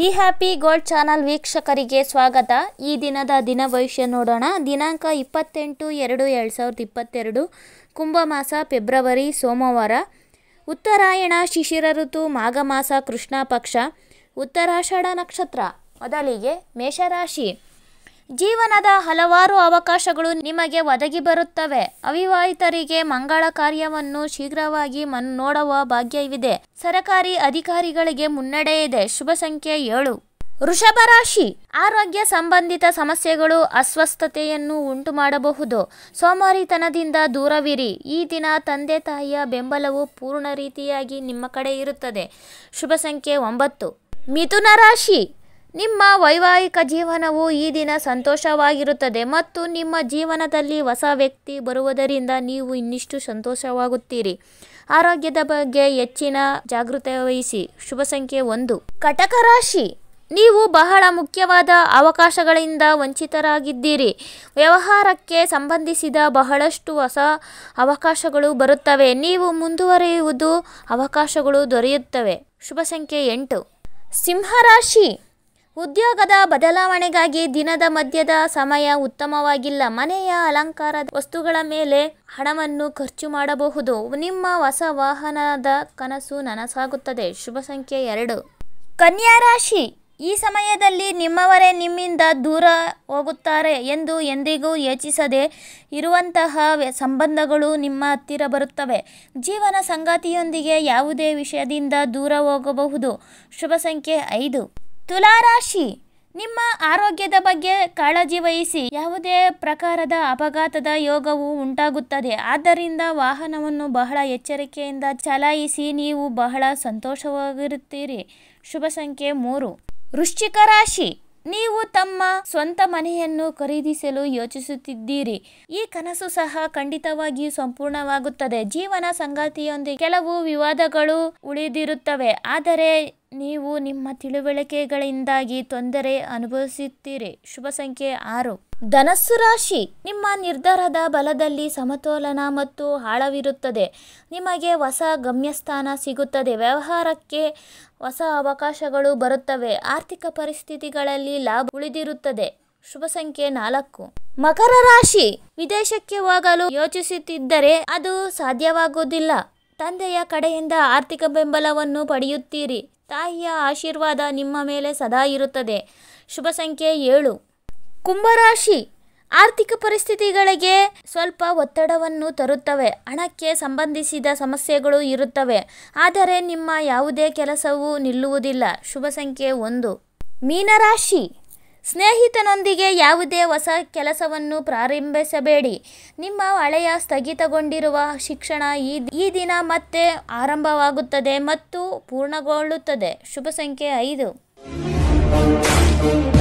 be happy gold channel ವೀಕ್ಷಕರಿಗೆ ಸ್ವಾಗತ ಈ ದಿನದ ದಿನ ಭವಿಷ್ಯ ನೋಡೋಣ ದಿನಾಂಕ ಇಪ್ಪತ್ತೆಂಟು ಎರಡು ಎರಡು ಸಾವಿರದ ಇಪ್ಪತ್ತೆರಡು ಕುಂಭಮಾಸ ಫೆಬ್ರವರಿ ಸೋಮವಾರ ಉತ್ತರಾಯಣ ಶಿಶಿರ ಋತು ಮಾಘ ಮಾಸ ಕೃಷ್ಣ ಪಕ್ಷ ಉತ್ತರಾಷಾಢ ನಕ್ಷತ್ರ ಮೊದಲಿಗೆ ಮೇಷರಾಶಿ ಜೀವನದ ಹಲವಾರು ಅವಕಾಶಗಳು ನಿಮಗೆ ಒದಗಿ ಬರುತ್ತವೆ ಅವಿವಾಹಿತರಿಗೆ ಮಂಗಳ ಕಾರ್ಯವನ್ನು ಶೀಘ್ರವಾಗಿ ಮನ್ ನೋಡುವ ಭಾಗ್ಯವಿದೆ ಸರಕಾರಿ ಅಧಿಕಾರಿಗಳಿಗೆ ಮುನ್ನಡೆ ಇದೆ ಶುಭ ಸಂಖ್ಯೆ ಏಳು ವೃಷಭ ರಾಶಿ ಆರೋಗ್ಯ ಸಂಬಂಧಿತ ಸಮಸ್ಯೆಗಳು ಅಸ್ವಸ್ಥತೆಯನ್ನು ಉಂಟು ಮಾಡಬಹುದು ಸೋಮಾರಿತನದಿಂದ ದೂರವಿರಿ ಈ ದಿನ ತಂದೆ ತಾಯಿಯ ಬೆಂಬಲವು ಪೂರ್ಣ ರೀತಿಯಾಗಿ ನಿಮ್ಮ ಕಡೆ ಇರುತ್ತದೆ ಶುಭ ಸಂಖ್ಯೆ ಒಂಬತ್ತು ಮಿಥುನ ರಾಶಿ ನಿಮ್ಮ ವೈವಾಹಿಕ ಜೀವನವು ಈ ದಿನ ಸಂತೋಷವಾಗಿರುತ್ತದೆ ಮತ್ತು ನಿಮ್ಮ ಜೀವನದಲ್ಲಿ ಹೊಸ ವ್ಯಕ್ತಿ ಬರುವುದರಿಂದ ನೀವು ಇನ್ನಿಷ್ಟು ಸಂತೋಷವಾಗುತ್ತೀರಿ ಆರೋಗ್ಯದ ಬಗ್ಗೆ ಹೆಚ್ಚಿನ ಜಾಗೃತೆ ವಹಿಸಿ ಶುಭ ಸಂಖ್ಯೆ ಒಂದು ಕಟಕ ರಾಶಿ ನೀವು ಬಹಳ ಮುಖ್ಯವಾದ ಅವಕಾಶಗಳಿಂದ ವಂಚಿತರಾಗಿದ್ದೀರಿ ವ್ಯವಹಾರಕ್ಕೆ ಸಂಬಂಧಿಸಿದ ಬಹಳಷ್ಟು ಹೊಸ ಅವಕಾಶಗಳು ಬರುತ್ತವೆ ನೀವು ಮುಂದುವರಿಯುವುದು ಅವಕಾಶಗಳು ದೊರೆಯುತ್ತವೆ ಶುಭ ಸಂಖ್ಯೆ ಎಂಟು ಸಿಂಹರಾಶಿ ಉದ್ಯೋಗದ ಬದಲಾವಣೆಗಾಗಿ ದಿನದ ಮಧ್ಯದ ಸಮಯ ಉತ್ತಮವಾಗಿಲ್ಲ ಮನೆಯ ಅಲಂಕಾರದ ವಸ್ತುಗಳ ಮೇಲೆ ಹಣವನ್ನು ಖರ್ಚು ಮಾಡಬಹುದು ನಿಮ್ಮ ಹೊಸ ವಾಹನದ ಕನಸು ನನಸಾಗುತ್ತದೆ ಶುಭ ಸಂಖ್ಯೆ ಎರಡು ಕನ್ಯಾ ರಾಶಿ ಈ ಸಮಯದಲ್ಲಿ ನಿಮ್ಮವರೇ ನಿಮ್ಮಿಂದ ದೂರ ಹೋಗುತ್ತಾರೆ ಎಂದು ಎಂದಿಗೂ ಯೋಚಿಸದೆ ಇರುವಂತಹ ವ್ಯ- ಸಂಬಂಧಗಳು ನಿಮ್ಮ ಹತ್ತಿರ ಬರುತ್ತವೆ ಜೀವನ ಸಂಗಾತಿಯೊಂದಿಗೆ ಯಾವುದೇ ವಿಷಯದಿಂದ ದೂರ ಹೋಗಬಹುದು ಶುಭ ಸಂಖ್ಯೆ ಐದು ತುಲಾರಾಶಿ ನಿಮ್ಮ ಆರೋಗ್ಯದ ಬಗ್ಗೆ ಕಾಳಜಿ ವಹಿಸಿ ಯಾವುದೇ ಪ್ರಕಾರದ ಅಪಘಾತದ ಯೋಗವು ಉಂಟಾಗುತ್ತದೆ ಆದ್ದರಿಂದ ವಾಹನವನ್ನು ಬಹಳ ಎಚ್ಚರಿಕೆಯಿಂದ ಚಲಾಯಿಸಿ ನೀವು ಬಹಳ ಸಂತೋಷವಾಗಿರುತ್ತೀರಿ ಶುಭ ಸಂಖ್ಯೆ ಮೂರು ವೃಶ್ಚಿಕ ರಾಶಿ ನೀವು ತಮ್ಮ ಸ್ವಂತ ಮನೆಯನ್ನು ಖರೀದಿಸಲು ಯೋಚಿಸುತ್ತಿದ್ದೀರಿ ಈ ಕನಸು ಸಹ ಖಂಡಿತವಾಗಿಯೂ ಸಂಪೂರ್ಣವಾಗುತ್ತದೆ ಜೀವನ ಸಂಗಾತಿಯೊಂದಿಗೆ ಕೆಲವು ವಿವಾದಗಳು ಉಳಿದಿರುತ್ತವೆ ಆದರೆ ನೀವು ನಿಮ್ಮ ತಿಳುವಳಿಕೆಗಳಿಂದಾಗಿ ತೊಂದರೆ ಅನುಭವಿಸುತ್ತೀರಿ ಶುಭ ಸಂಖ್ಯೆ ಆರು ಧನಸ್ಸು ರಾಶಿ ನಿಮ್ಮ ನಿರ್ಧಾರದ ಬಲದಲ್ಲಿ ಸಮತೋಲನ ಮತ್ತು ಆಳವಿರುತ್ತದೆ ನಿಮಗೆ ಹೊಸ ಗಮ್ಯಸ್ಥಾನ ಸಿಗುತ್ತದೆ ವ್ಯವಹಾರಕ್ಕೆ ಹೊಸ ಅವಕಾಶಗಳು ಬರುತ್ತವೆ ಆರ್ಥಿಕ ಪರಿಸ್ಥಿತಿಗಳಲ್ಲಿ ಲಾಭ ಉಳಿದಿರುತ್ತದೆ ಶುಭ ಸಂಖ್ಯೆ ನಾಲ್ಕು ಮಕರ ರಾಶಿ ವಿದೇಶಕ್ಕೆ ಹೋಗಲು ಯೋಚಿಸುತ್ತಿದ್ದರೆ ಅದು ಸಾಧ್ಯವಾಗುವುದಿಲ್ಲ ತಂದೆಯ ಕಡೆಯಿಂದ ಆರ್ಥಿಕ ಬೆಂಬಲವನ್ನು ಪಡೆಯುತ್ತೀರಿ ತಾಯಿಯ ಆಶೀರ್ವಾದ ನಿಮ್ಮ ಮೇಲೆ ಸದಾ ಇರುತ್ತದೆ ಶುಭ ಸಂಖ್ಯೆ ಏಳು ಕುಂಭರಾಶಿ ಆರ್ಥಿಕ ಪರಿಸ್ಥಿತಿಗಳಿಗೆ ಸ್ವಲ್ಪ ಒತ್ತಡವನ್ನು ತರುತ್ತವೆ ಹಣಕ್ಕೆ ಸಂಬಂಧಿಸಿದ ಸಮಸ್ಯೆಗಳು ಇರುತ್ತವೆ ಆದರೆ ನಿಮ್ಮ ಯಾವುದೇ ಕೆಲಸವೂ ನಿಲ್ಲುವುದಿಲ್ಲ ಶುಭ ಸಂಖ್ಯೆ ಒಂದು ಮೀನರಾಶಿ ಸ್ನೇಹಿತನೊಂದಿಗೆ ಯಾವುದೇ ಹೊಸ ಕೆಲಸವನ್ನು ಪ್ರಾರಂಭಿಸಬೇಡಿ ನಿಮ್ಮ ಹಳೆಯ ಸ್ಥಗಿತಗೊಂಡಿರುವ ಶಿಕ್ಷಣ ಈ ಈ ದಿನ ಮತ್ತೆ ಆರಂಭವಾಗುತ್ತದೆ ಮತ್ತು ಪೂರ್ಣಗೊಳ್ಳುತ್ತದೆ ಶುಭ ಸಂಖ್ಯೆ ಐದು